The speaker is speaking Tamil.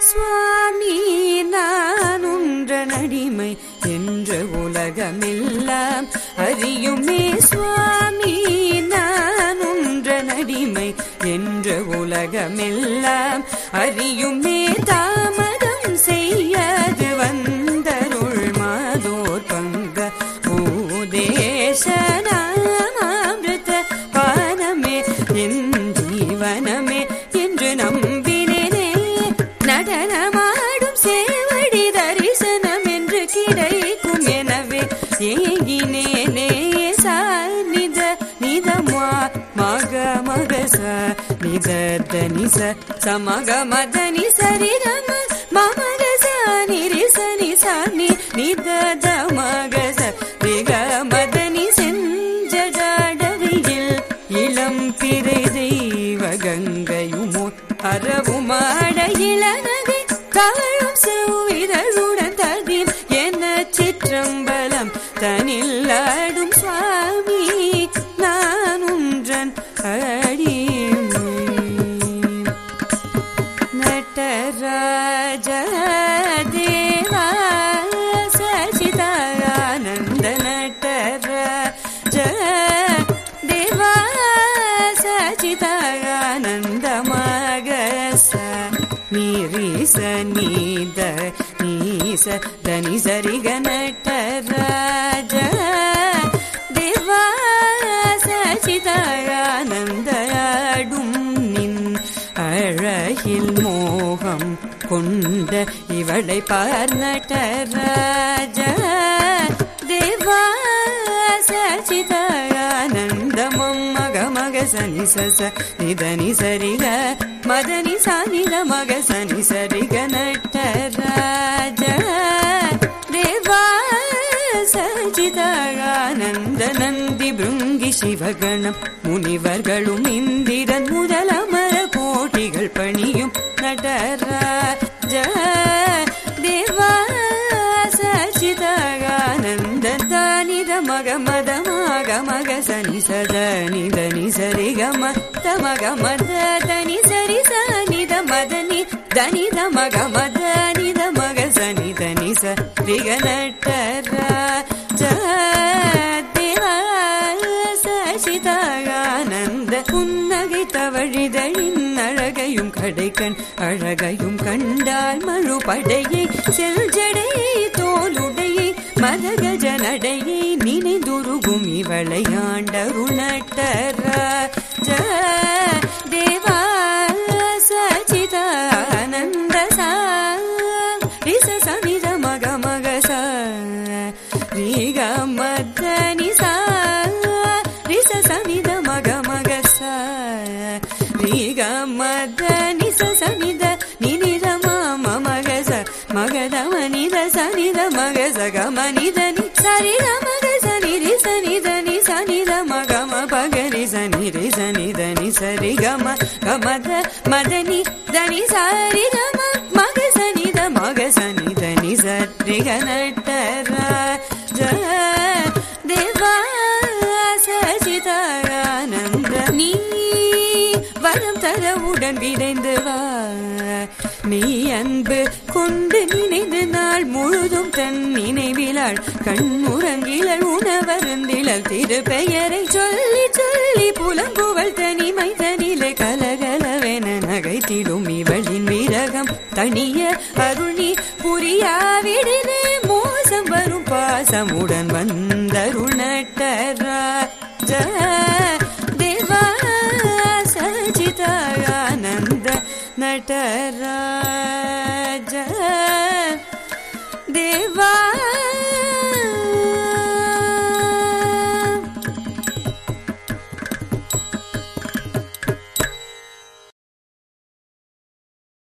சுவாமி நான் உன்ற நடிமை என்ற உலகமெல்லாம் அறியுமே சுவாமி நான் உன்ற நடிமை என்ற உலகமெல்லாம் அறியுமே தாமதம் செய்யாது வந்தருள் மாதோர் பங்க பூதேசனாமிருத பானமே என் ஜீவனமே என்று நம்பினேனே நடனமாடும் சேவடி தரிசனம் என்று கிடைக்கும் எனவே ஏங்கினேனே சாநித நிதமா மக மகச நித தனிச சமக மதனி சரிகம மமகச நிரிச நிசானி நித மகச ரிக மதனி செஞ்ச ஜாடவியில் இளம் பிறை தெய்வ கங்கையுமோ அறவுமாட இளநகை கவழும் செவ்விதழுடன் ததின் என சிற்றம்பலம் தனில் ஆடும் சுவாமி நான் உன்றன் அடிமை நட்டராஜ தேவா சச்சிதானந்த நட்டராஜ தேவா சச்சிதானந்த மகச நீரிச நீத நீச தனி சரிக நட்டராஜ தேவா சச்சிதானந்தாடும் நின் அழகில் மோகம் கொண்ட இவளை பார் நடராஜ தேவா சச்சிதானந்தமம் மக மக சனி சச நிதனி சரிக மதனி சானித மக சனி சரிக நட்டராஜ தேவா சச்சிதானந்த நந்தி பிருங்கி சிவகணம் முனிவர்களும் இந்திரன் முதலமர கோட்டிகள் பணியும் நடராஜ தேவா சச்சிதானந்த தானித மக மத மக மக சனி சத நித நிசரி கம தமக மத தனி சரி சனித மதனி தனித மக மத நித மக சனி தனி சரிக நட்டராஜ தேவா சசிதானந்த புன்னகை தவழிதழின் அழகையும் கடைக்கண் அழகையும் கண்டால் மழுபடையை செல்ஜடையை தோலுடையை மதகஜ நடையை நினைந்துருகும் இவளை ஆண்டருணட்டராஜ தேவா சச்சிதானந்த சா ரிச சனித மக மக ச ரிக மத நிசா ரிச சனித மக மக ச ரிக மத நிச சனித நினித மம மக ச மகத மனித சனித மக ச கம நித நி சரித மக சனி ரி சனித நி சனித மக ம பக ரி சனி ரி சனித நி சரி கம கமத மதனி தனி சரி கம மக சனித மக சனித நி சரி கனட்டராஜ தேவா சச்சிதானந்த நீ வரம் தரவுடன் விரைந்து வா நீ அன்பு கொண்டு நினைந்து நாள் முழுதும் தன் நினைவிலாள் கண்முறங்கிலள் உணவருந்திலள் திருப்பெயரை சொல்லி சொல்லி புலம்புவள் தனிமை தனிலை கலகலவென நகைத்திடும் இவளின் விரகம் தனிய அருணி புரியாவிடினே மோசம் வரும் பாசமுடன் வந்தருள் நட்டராஜ தேவா சச்சிதானந்த நடராஜ